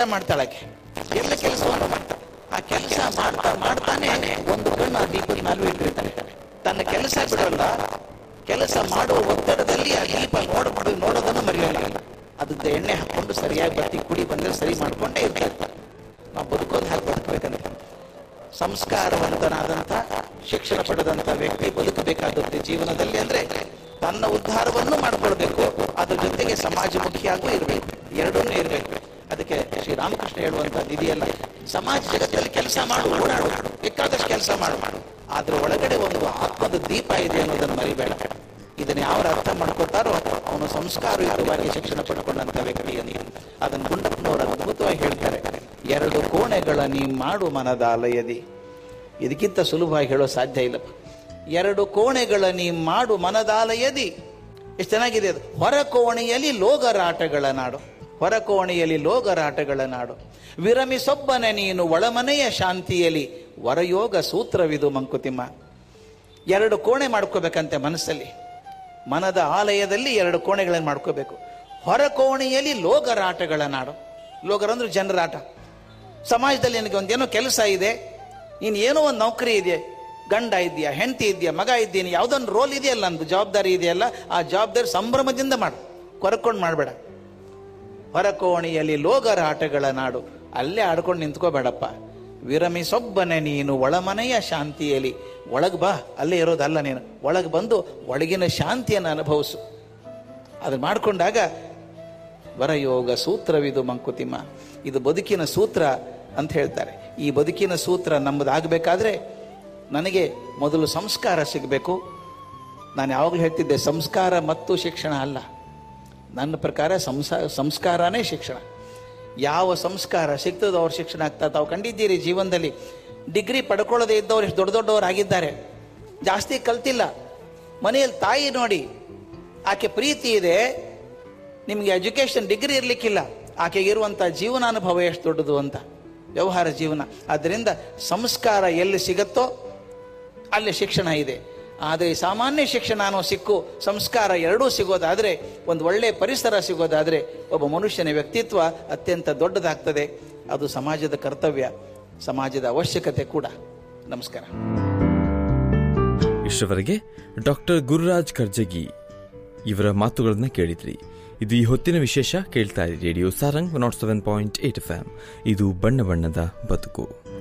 ಮಾಡ್ತಾಳಾಕೆ ಎಲ್ಲ ಕೆಲಸವನ್ನು ಮಾಡ್ತಾಳೆ ಆ ಕೆಲಸ ಮಾಡ್ತಾ ಮಾಡ್ತಾನೆ ಒಂದು ಕಣ್ಣು ಆ ದೀಪದ ಮೇಲೆ ಇಟ್ಟಿರ್ತಾನೆ ತನ್ನ ಕೆಲಸ ಬಿಡಲ್ಲ ಕೆಲಸ ಮಾಡುವ ಒತ್ತಡದಲ್ಲಿ ಆ ದೀಪ ನೋಡ್ಬಿಡು ನೋಡೋದನ್ನು ಮರೆಯೋಲ್ಲ ಅದಕ್ಕೆ ಎಣ್ಣೆ ಹಾಕೊಂಡು ಸರಿಯಾಗಿ ಬತ್ತಿ ಕುಡಿ ಬಂದ್ರೆ ಸರಿ ಮಾಡ್ಕೊಂಡೇ ಇರ್ತಾರೆ ನಾವು ಬದುಕೋದು ಹಾಗೆ ಬದುಕಬೇಕಂತ ಸಂಸ್ಕಾರವಂತನಾದಂಥ ಶಿಕ್ಷಣ ಪಡೆದಂಥ ವ್ಯಕ್ತಿ ಬದುಕಬೇಕಾಗುತ್ತೆ ಜೀವನದಲ್ಲಿ ಅಂದ್ರೆ ತನ್ನ ಉದ್ಧಾರವನ್ನು ಮಾಡ್ಕೊಳ್ಬೇಕು ಅದ್ರ ಜೊತೆಗೆ ಸಮಾಜಮುಖಿಯಾಗೂ ಇರಬೇಕು ಎರಡನ್ನೂ ಇರಬೇಕು ಅದಕ್ಕೆ ಶ್ರೀರಾಮಕೃಷ್ಣ ಹೇಳುವಂಥದ್ದು ಇದೆಯಲ್ಲ ಸಮಾಜ ಜಗತ್ತಲ್ಲಿ ಕೆಲಸ ಮಾಡು ಓಡಾಡು ಬೇಕಾದಷ್ಟು ಕೆಲಸ ಮಾಡು ಅದ್ರ ಒಳಗಡೆ ಒಂದು ಆತ್ಮದ ದೀಪ ಇದೆ ಅನ್ನೋದನ್ನು ಮರಿಬೇಡ ಇದನ್ನ ಯಾವ ಅರ್ಥ ಮಾಡ್ಕೊತಾರೋ ಅವನು ಸಂಸ್ಕಾರಯುತವಾಗಿ ಶಿಕ್ಷಣ ಪಡ್ಕೊಂಡಂತ ವ್ಯಕ್ತಿ ಅಂತ ಅದನ್ನು ಗುಂಡಪ್ಪನವರು ಅದ್ಭುತವಾಗಿ ಹೇಳ್ತಾರೆ ಎರಡು ಕೋಣೆಗಳ ನೀ ಮಾಡು ಮನದಾಲಯದಿ ಇದಕ್ಕಿಂತ ಸುಲಭವಾಗಿ ಹೇಳೋ ಸಾಧ್ಯ ಇಲ್ಲ ಎರಡು ಕೋಣೆಗಳ ನೀ ಮಾಡು ಮನದಾಲಯದಿ ಎಷ್ಟು ಚೆನ್ನಾಗಿದೆ ಅದು ಹೊರ ಕೋಣೆಯಲ್ಲಿ ಲೋಗರಾಟಗಳ ನಾಡು ಹೊರ ಕೋಣೆಯಲ್ಲಿ ಲೋಗರಾಟಗಳ ನಾಡು ವಿರಮಿಸೊಬ್ಬನೆ ನೀನು ಒಳಮನೆಯ ಶಾಂತಿಯಲ್ಲಿ ವರಯೋಗ ಸೂತ್ರವಿದು ಮಂಕುತಿಮ್ಮ ಎರಡು ಕೋಣೆ ಮಾಡ್ಕೋಬೇಕಂತೆ ಮನಸ್ಸಲ್ಲಿ ಮನದ ಆಲಯದಲ್ಲಿ ಎರಡು ಕೋಣೆಗಳನ್ನು ಮಾಡ್ಕೋಬೇಕು ಹೊರ ಕೋಣೆಯಲ್ಲಿ ಲೋಗರಾಟಗಳ ನಾಡು ಲೋಗರ ಅಂದ್ರೆ ಜನರಾಟ ಸಮಾಜದಲ್ಲಿ ನಿನಗೆ ಒಂದೇನೋ ಕೆಲಸ ಇದೆ ನೀನು ಏನೋ ಒಂದು ನೌಕರಿ ಇದೆ ಗಂಡ ಇದೆಯಾ ಹೆಂಡತಿ ಇದೆಯಾ ಮಗ ಇದ್ದೀನಿ ಯಾವುದೊಂದು ರೋಲ್ ಇದೆಯಲ್ಲ ನಂದು ಜವಾಬ್ದಾರಿ ಇದೆಯಲ್ಲ ಆ ಜವಾಬ್ದಾರಿ ಸಂಭ್ರಮದಿಂದ ಮಾಡು ಕೊರಕೊಂಡು ಮಾಡಬೇಡ ಹೊರ ಕೋಣೆಯಲ್ಲಿ ಲೋಗರಾಟಗಳ ನಾಡು ಅಲ್ಲೇ ಆಡ್ಕೊಂಡು ನಿಂತ್ಕೋಬೇಡಪ್ಪ ವಿರಮಿಸೊಬ್ಬನೆ ನೀನು ಒಳಮನೆಯ ಶಾಂತಿಯಲ್ಲಿ ಒಳಗೆ ಬಾ ಅಲ್ಲೇ ಇರೋದಲ್ಲ ನೀನು ಒಳಗೆ ಬಂದು ಒಳಗಿನ ಶಾಂತಿಯನ್ನು ಅನುಭವಿಸು ಅದನ್ನು ಮಾಡಿಕೊಂಡಾಗ ವರಯೋಗ ಸೂತ್ರವಿದು ಮಂಕುತಿಮ್ಮ ಇದು ಬದುಕಿನ ಸೂತ್ರ ಅಂತ ಹೇಳ್ತಾರೆ ಈ ಬದುಕಿನ ಸೂತ್ರ ನಮ್ಮದಾಗಬೇಕಾದ್ರೆ ನನಗೆ ಮೊದಲು ಸಂಸ್ಕಾರ ಸಿಗಬೇಕು ನಾನು ಯಾವಾಗಲೂ ಹೇಳ್ತಿದ್ದೆ ಸಂಸ್ಕಾರ ಮತ್ತು ಶಿಕ್ಷಣ ಅಲ್ಲ ನನ್ನ ಪ್ರಕಾರ ಸಂಸಾ ಸಂಸ್ಕಾರನೇ ಶಿಕ್ಷಣ ಯಾವ ಸಂಸ್ಕಾರ ಸಿಗ್ತದೋ ಅವ್ರ ಶಿಕ್ಷಣ ಆಗ್ತಾ ತಾವು ಕಂಡಿದ್ದೀರಿ ಜೀವನದಲ್ಲಿ ಡಿಗ್ರಿ ಪಡ್ಕೊಳ್ಳದೆ ಇದ್ದವ್ರು ಎಷ್ಟು ದೊಡ್ಡ ದೊಡ್ಡವರಾಗಿದ್ದಾರೆ ಜಾಸ್ತಿ ಕಲ್ತಿಲ್ಲ ಮನೆಯಲ್ಲಿ ತಾಯಿ ನೋಡಿ ಆಕೆ ಪ್ರೀತಿ ಇದೆ ನಿಮಗೆ ಎಜುಕೇಶನ್ ಡಿಗ್ರಿ ಇರಲಿಕ್ಕಿಲ್ಲ ಆಕೆಗೆ ಇರುವಂಥ ಜೀವನಾನುಭವ ಎಷ್ಟು ದೊಡ್ಡದು ಅಂತ ವ್ಯವಹಾರ ಜೀವನ ಆದ್ದರಿಂದ ಸಂಸ್ಕಾರ ಎಲ್ಲಿ ಸಿಗತ್ತೋ ಅಲ್ಲಿ ಶಿಕ್ಷಣ ಇದೆ ಆದರೆ ಸಾಮಾನ್ಯ ಶಿಕ್ಷಣ ಅನ್ನೋ ಸಿಕ್ಕು ಸಂಸ್ಕಾರ ಎರಡೂ ಸಿಗೋದಾದರೆ ಒಂದು ಒಳ್ಳೆಯ ಪರಿಸರ ಸಿಗೋದಾದರೆ ಒಬ್ಬ ಮನುಷ್ಯನ ವ್ಯಕ್ತಿತ್ವ ಅತ್ಯಂತ ದೊಡ್ಡದಾಗ್ತದೆ ಅದು ಸಮಾಜದ ಕರ್ತವ್ಯ ಸಮಾಜದ ಅವಶ್ಯಕತೆ ಕೂಡ ನಮಸ್ಕಾರ ಇಷ್ಟವರೆಗೆ ಡಾಕ್ಟರ್ ಗುರುರಾಜ್ ಕರ್ಜಗಿ ಇವರ ಮಾತುಗಳನ್ನ ಕೇಳಿದ್ರಿ ಇದು ಈ ಹೊತ್ತಿನ ವಿಶೇಷ ಕೇಳ್ತಾ ಇರಿ radio Sarang nought seven point eight F ಇದು ಬಣ್ಣ ಬಣ್ಣದ ಬದುಕು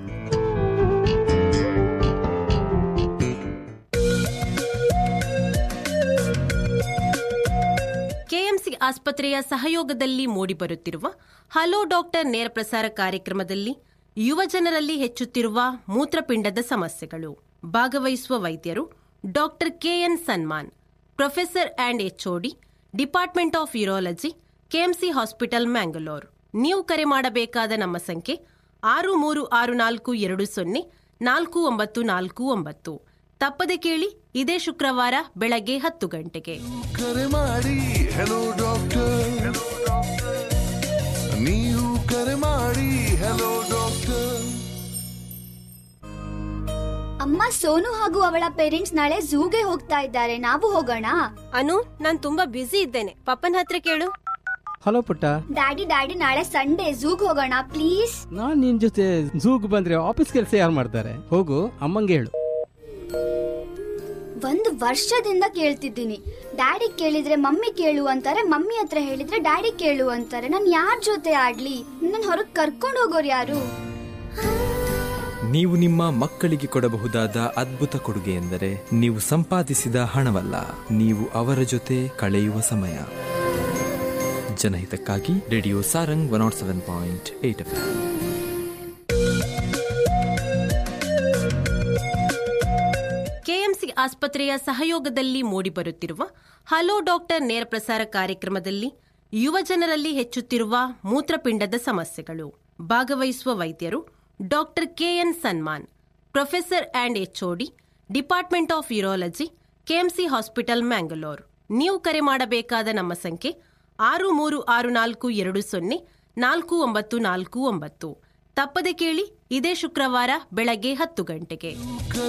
ಕೆಎಂಸಿ ಆಸ್ಪತ್ರೆಯ ಸಹಯೋಗದಲ್ಲಿ ಮೂಡಿಬರುತ್ತಿರುವ ಹಲೋ ಡಾಕ್ಟರ್ ನೇರ ಪ್ರಸಾರ ಕಾರ್ಯಕ್ರಮದಲ್ಲಿ ಯುವ ಜನರಲ್ಲಿ ಹೆಚ್ಚುತ್ತಿರುವ ಮೂತ್ರಪಿಂಡದ ಸಮಸ್ಯೆಗಳು ಭಾಗವಹಿಸುವ ವೈದ್ಯರು doctor KN Sanman professor and HOD department of urology KMC hospital Mangalore ನೀವು ಕರೆ ಮಾಡಬೇಕಾದ ನಮ್ಮ ಸಂಖ್ಯೆ ಆರು ಮೂರು ಆರು ನಾಲ್ಕು ಎರಡು ಸೊನ್ನೆ ನಾಲ್ಕು ಒಂಬತ್ತು ನಾಲ್ಕು ಒಂಬತ್ತು ತಪ್ಪದೆ ಕೇಳಿ ಇದೇ ಶುಕ್ರವಾರ ಬೆಳಗ್ಗೆ ಹತ್ತು ಗಂಟೆಗೆ ಕರೆ ಮಾಡಿ ಹೆಲೋ ಡಾಕ್ಟರ್ ನೀವು ಕರೆ ಮಾಡಿ ಹೆಲೋ ಡಾಕ್ಟರ್ ಅಮ್ಮ ಸೋನು ಹಾಗೂ ಅವಳ ಪೇರೆಂಟ್ಸ್ ನಾಳೆ ಝೂಗೆ ಹೋಗ್ತಾ ಇದ್ದಾರೆ ನಾವು ಹೋಗೋಣ ಅನು ನಾನ್ ತುಂಬಾ ಬ್ಯುಸಿ ಇದ್ದೇನೆ ಪಪ್ಪನ ಹತ್ರ ಕೇಳು ಹಲೋ ಪುಟ್ಟ ಡ್ಯಾಡಿ ಡ್ಯಾಡಿ ನಾಳೆ ಸಂಡೇ ಝೂಗ್ ಹೋಗೋಣ ಪ್ಲೀಸ್ ನಾನ್ ನಿನ್ ಜೊತೆ ಝೂಗ್ ಬಂದ್ರೆ ಆಫೀಸ್ ಕೆಲಸ ಯಾರು ಮಾಡ್ತಾರೆ ಹೋಗು ಅಮ್ಮಂಗೆ ಹೇಳು ಒಂದು ವರ್ಷದಿಂದ ಕೇಳ್ತಿದ್ದೀನಿ ಡ್ಯಾಡಿ ಕೇಳಿದ್ರೆ ಮಮ್ಮಿ ಕೇಳು ಅಂತಾರೆ ಮಮ್ಮಿ ಹತ್ರ ಹೇಳಿದ್ರೆ ಡ್ಯಾಡಿ ಕೇಳು ಅಂತಾರೆ ನಾನು ಯಾರ ಜೊತೆ ಆಡ್ಲಿ ನನ್ನ ಹೊರಗ್ ಕರ್ಕೊಂಡು ಹೋಗೋರು ಯಾರು ನೀವು ನಿಮ್ಮ ಮಕ್ಕಳಿಗೆ ಕೊಡಬಹುದಾದ ಅದ್ಭುತ ಕೊಡುಗೆ ಎಂದರೆ ನೀವು ಸಂಪಾದಿಸಿದ ಹಣವಲ್ಲ ನೀವು ಅವರ ಜೊತೆ ಕಳೆಯುವ ಸಮಯ ಜನಹಿತಕ್ಕಾಗಿ radio Sarang one nought seven point eight F KMC ಆಸ್ಪತ್ರೆಯ ಸಹಯೋಗದಲ್ಲಿ ಮೂಡಿಬರುತ್ತಿರುವ ಹಲೋ ಡಾಕ್ಟರ್ ನೇರ ಪ್ರಸಾರ ಕಾರ್ಯಕ್ರಮದಲ್ಲಿ ಯುವ ಜನರಲ್ಲಿ ಹೆಚ್ಚುತ್ತಿರುವ ಮೂತ್ರಪಿಂಡದ ಸಮಸ್ಯೆಗಳು ಭಾಗವಹಿಸುವ ವೈದ್ಯರು doctor KN Sanman professor and HOD department of urology KMC hospital Mangalore ನೀವು ಕರೆ ಮಾಡಬೇಕಾದ ನಮ್ಮ ಸಂಖ್ಯೆ ಆರು ಮೂರು ಆರು ನಾಲ್ಕು ಎರಡು ಸೊನ್ನೆ ನಾಲ್ಕು ಒಂಬತ್ತು ನಾಲ್ಕು ಒಂಬತ್ತು ತಪ್ಪದೆ ಕೇಳಿ ಇದೇ ಶುಕ್ರವಾರ ಬೆಳಗ್ಗೆ ಹತ್ತು ಗಂಟೆಗೆ